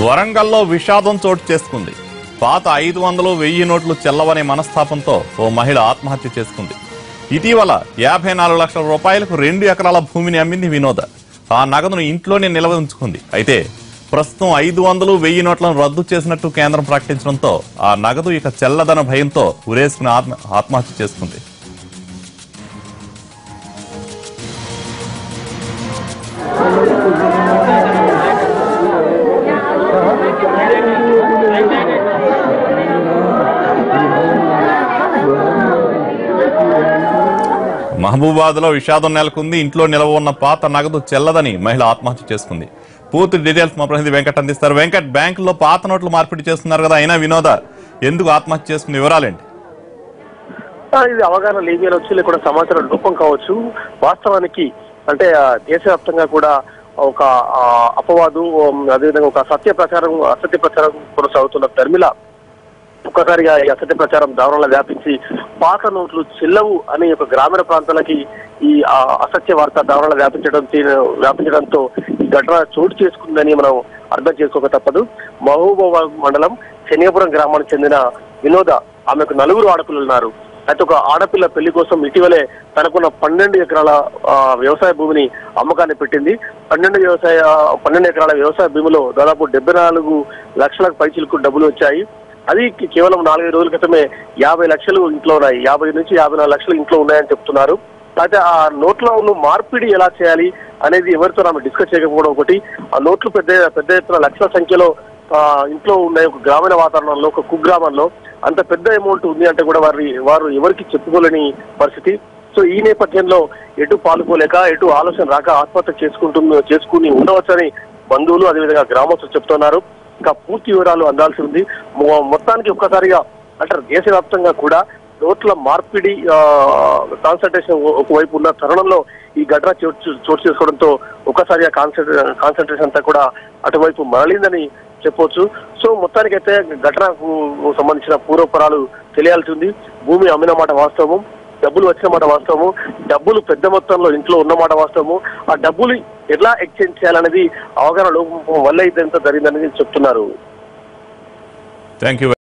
వరంగల్లో విషాదం చోటు చేసుకుంది పాత ఐదు వందలు వెయ్యి నోట్లు చెల్లవనే మనస్తాపంతో ఓ మహిళ ఆత్మహత్య చేసుకుంది ఇటీవల యాభై నాలుగు లక్షల రూపాయలకు రెండు ఎకరాల భూమిని అమ్మింది వినోద ఆ నగదును ఇంట్లోనే నిల్వ ఉంచుకుంది అయితే ప్రస్తుతం ఐదు వందలు వెయ్యి నోట్లను రద్దు చేసినట్టు కేంద్రం ప్రకటించడంతో ఆ నగదు ఇక చెల్లదన భయంతో ఉరేసుకుని ఆత్మ ఆత్మహత్య చేసుకుంది మహబూబాద్ లో విషాదం నెలకొంది ఇంట్లో నిలవ ఉన్న పాత నగదు చెల్లదని మహిళ ఆత్మహత్య చేసుకుంది పూర్తి డీటెయిల్స్ మా ప్రతినిధి వెంకట్ అందిస్తారు వెంకట్ బ్యాంకులో పాత నోట్లు మార్పిడి చేస్తున్నారు కదా అయినా వినోద ఎందుకు ఆత్మహత్య చేసుకుంది వివరాలేంటి ఆ, ఇది అవగాహన లేని వచ్చి లేకుండా సమాచారం లోపం కావచ్చు వాస్తవానికి అంటే ఆ, దేశవ్యాప్తంగా కూడా ఒక ఆ, అపవాదు ఉమ్, అదేవిధంగా ఒక సత్య ప్రచారం అసత్య ప్రచారం కొనసాగుతున్న ధర్మిల ఒక్కసారిగా ఈ అసత్య ప్రచారం దారుణంలో వ్యాపించి పాత నోట్లు చెల్లవు అనే ఒక గ్రామీణ ప్రాంతాలకి ఈ ఆ, అసత్య వార్త దారుణంలో వ్యాపించడం తీ- వ్యాపించడంతో ఈ ఘటన చోటు చేసుకుందని మనం అర్థం చేసుకోక తప్పదు మహబూబాబాద్ మండలం శనియాపురం గ్రామానికి చెందిన వినోద ఆమెకు నలుగురు ఆడపిల్లలు ఉన్నారు అయితే ఒక ఆడపిల్ల పెళ్లి కోసం ఇటీవలే తనకున్న పన్నెండు ఎకరాల ఆ, వ్యవసాయ భూమిని అమ్మకాన్ని పెట్టింది పన్నెండు వ్యవసాయ పన్నెండు ఎకరాల వ్యవసాయ భూమిలో దాదాపు డెబ్బై నాలుగు లక్షలకు పైచిలకు డబ్బులు వచ్చాయి అది కే- కేవలం నాలుగైదు రోజుల క్రితమే యాభై లక్షలు ఇంట్లో ఉన్నాయి యాభై నుంచి యాభై నాలుగు లక్షలు ఇంట్లో ఉన్నాయని చెప్తున్నారు అయితే ఆ నోట్ల మార్పిడి ఎలా చేయాలి అనేది ఎవరితో ఆమె డిస్కస్ చేయకపోవడం ఒకటి ఆ నోట్లు పెద్ద పెద్ద ఎత్తున లక్షల సంఖ్యలో ఆ, ఇంట్లో ఉన్నాయి ఒక గ్రామీణ వాతావరణంలో ఒక కుగ్రామంలో అంత పెద్ద అమౌంట్ ఉంది అంటే కూడా వారి వారు ఎవరికి చెప్పుకోలేని పరిస్థితి సో ఈ నేపథ్యంలో ఎటు పాల్గొలేక ఎటు ఆలోచన రాక ఆత్మహత్య చేసుకుంటుంది చేసుకుని ఉండవచ్చని బంధువులు అదేవిధంగా గ్రామస్తులు చెప్తున్నారు ఇంకా పూర్తి వివరాలు అందాల్సి ఉంది మొ- మొత్తానికి ఒక్కసారిగా అంటే దేశవ్యాప్తంగా కూడా నోట్ల మార్పిడి కాన్సన్ట్రేషన్ ఒకవైపు ఉన్న తరుణంలో ఈ ఘటన చోటు చోటు చేసుకోవడంతో ఒక్కసారిగా కాన్సన్ట్రే కాన్సన్ట్రేషన్ అంతా కూడా అటువైపు మరలిందని చెప్పొచ్చు సో మొత్తానికైతే ఘటనకు సంబంధించిన పూర్వపరాలు తెలియాల్సి ఉంది భూమి అమ్మిన మాట వాస్తవము డబ్బులు వచ్చిన మాట వాస్తవము డబ్బులు పెద్ద మొత్తంలో ఇంట్లో ఉన్న మాట వాస్తవము ఆ డబ్బులు ఎలా ఎక్స్చేంజ్ చేయాలనేది అవగాహన లోపం వల్ల ఇదంతా జరిగిందనేది చెప్తున్నారు థ్యాంక్ యూ